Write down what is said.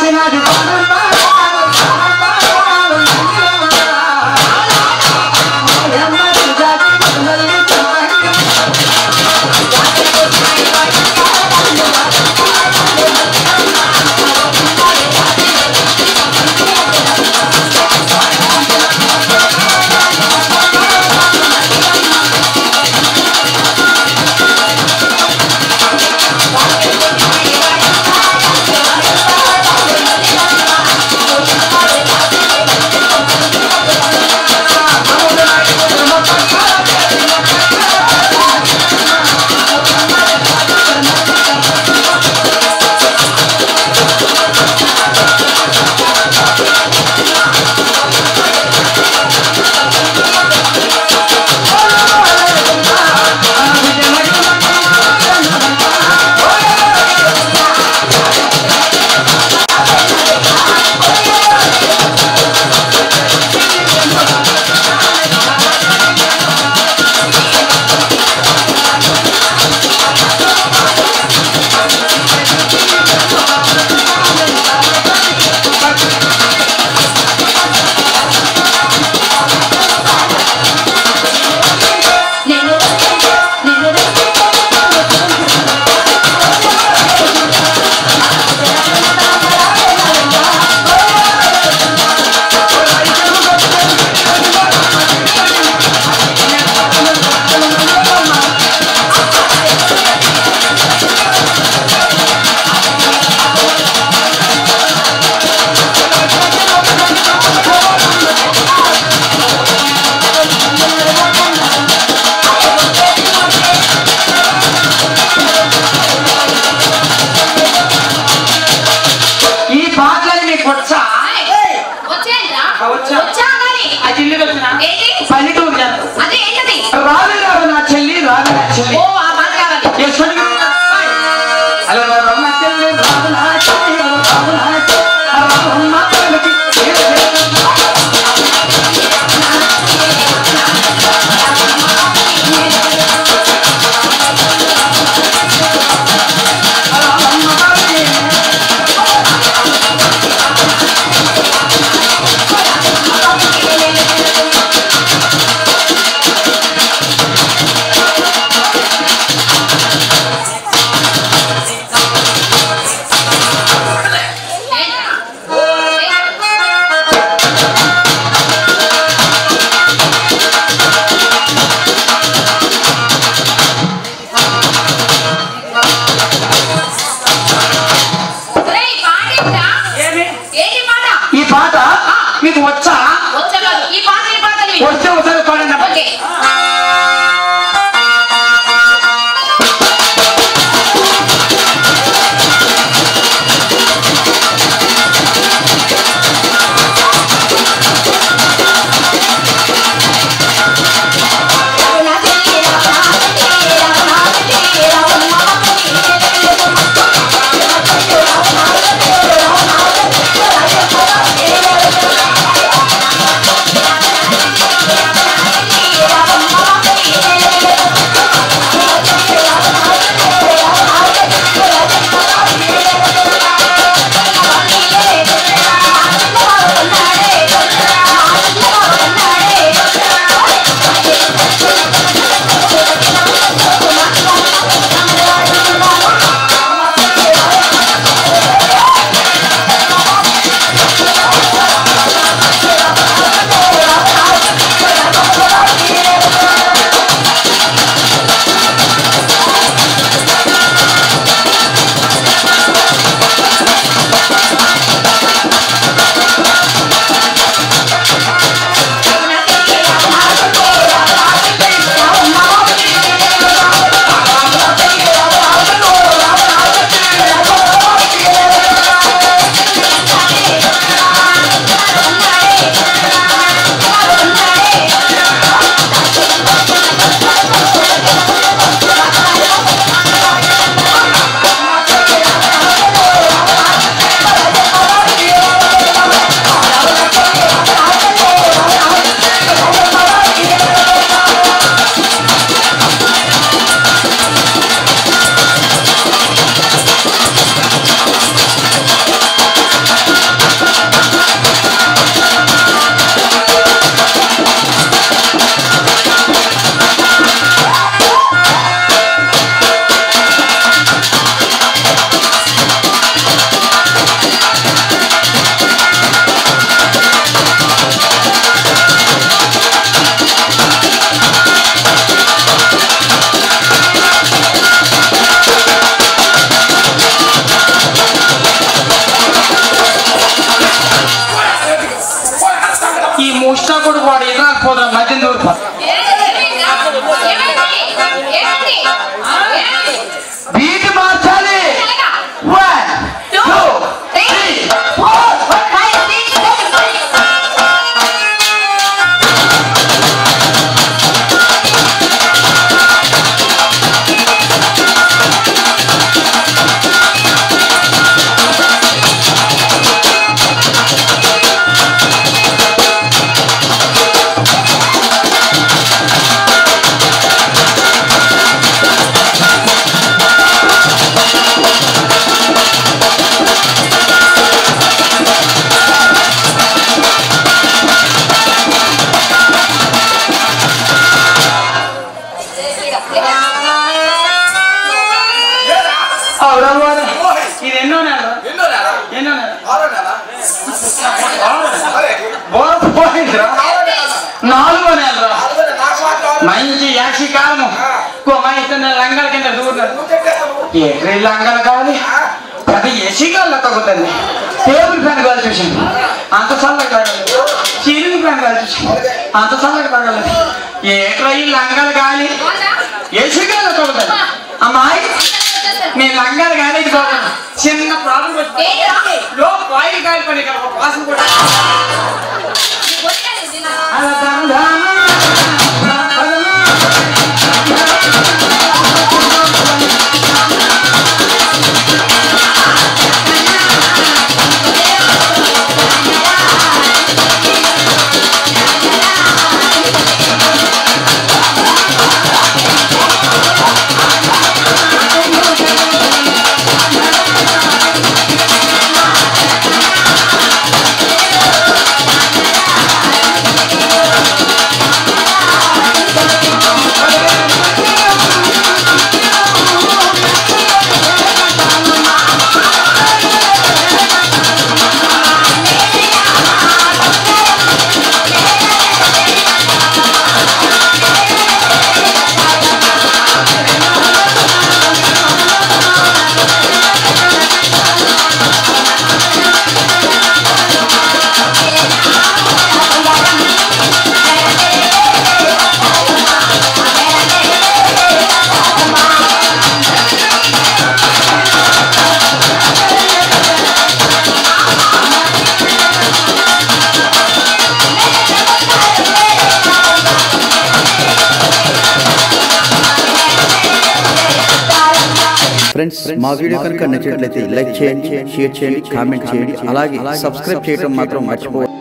చూసినది ఈ పాటలు మీకు వచ్చా వచ్చేయండిరా. వచ్చా. వచ్చా అనాలి. ఆ ఇల్లు వచ్చిన ఏంటి? పల్లెటూరు జనం అదే ఏంటది? రాదు రాదు నా చెల్లి రాదు నా చెల్లి ఓ, ఆ మాట కావాలి. యశ్వంత్ హలో రాదు నా చెల్లి రాదు నా చెల్లి రాదు నా చెల్లి రాదు నా చెల్లికి ఏంటా? ఏంటా? ఏంటి? ఏంటి? బీట్ మార్చాలి ఎలాగా? One two three four five, six, seven, eight. అవునమ్మా ఇది ఎన్నో నెల ఎన్నో నెల ఎన్నో నెల ఆరో నెల అరే బోర్డు పోయిందిరా ఆరో నెల నాలుగో నెల ఆరో నెల నాకు మాత్రం మంచి యాక్షి కాలము కుమాయిస్తున్న రంగాల కింద దూరుతారు నువ్వు చెప్పేస్తావు ఎక్కడి లంగల కావాలి అది ఎసిగాల్లో తగ్గుతుంది టేబుల్ ఫ్యాన్ కావాలి చూసాను అంత చల్లగా తాగలేదు సీలింగ్ ఫ్యాన్ కావాలి చూసాను అంత చల్లగా తాగలేదు ఎక్కడ ఈ లంగలు గాలి బాగుందా? ఎసిగాల్లో తగ్గుతుంది అమ్మాయి వచ్చేసాను. నేను లంగాలు గాలి ఇది బాగుంది చిన్న ప్రాబ్లం వచ్చింది ఏంటిరా? లో కాయిల్ కాయలు పని ఇక్కడ ఒక వాసన కూడా నీకు వచ్చేది తిన్నా. అలా దండాన, ఫ్రెండ్స్ మా వీడియో కనుక నచ్చినట్లయితే లైక్ చేయండి షేర్ చేయండి కామెంట్ చేయండి అలాగే సబ్స్క్రైబ్ చేయడం మాత్రం మర్చిపోవద్దు